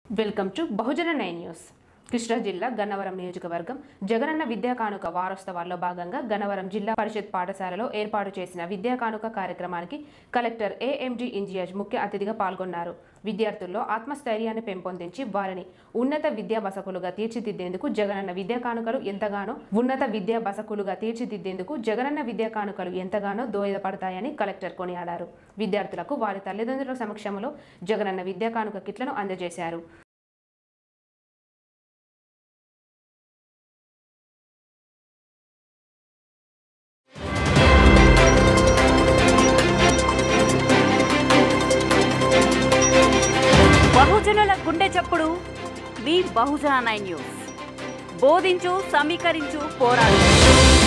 welcome to Bahujana nine news Krishna జిల్లా గన్నవరం నియోజకవర్గం జగనన్న విద్యా కానుక వారోత్సవాల్లో భాగంగా గన్నవరం జిల్లా పరిషత్ పాఠశాలలో ఏర్పాటు చేసిన విద్యా కానుక కార్యక్రమానికి కలెక్టర్ ఏఎండి ఇంజియాజ్ ముఖ్య అతిథిగా పాల్గొన్నారు విద్యార్థుల్లో ఆత్మస్థైర్యాన్ని పెంపొందించి వారిని ఉన్నత విద్యా బసకులుగా తీర్చిదిద్దేందుకు జగనన్న విద్యా కానుకలు ఎంతగానో ఉన్నత విద్యా బసకులుగా తీర్చిదిద్దేందుకు జగనన్న విద్యా కానుకలు ఎంతగానో దోహదపడతాయని కలెక్టర్ కొనియాడారు విద్యార్థులకు వారి తల్లిదండ్రుల సమక్షంలో జగనన్న విద్యా కానుక కిట్లను అందజేశారు బహుజనుల గుండె చప్పుడు వి బహుజన నైన్ న్యూస్ బోధించు సమీకరించు పోరాడు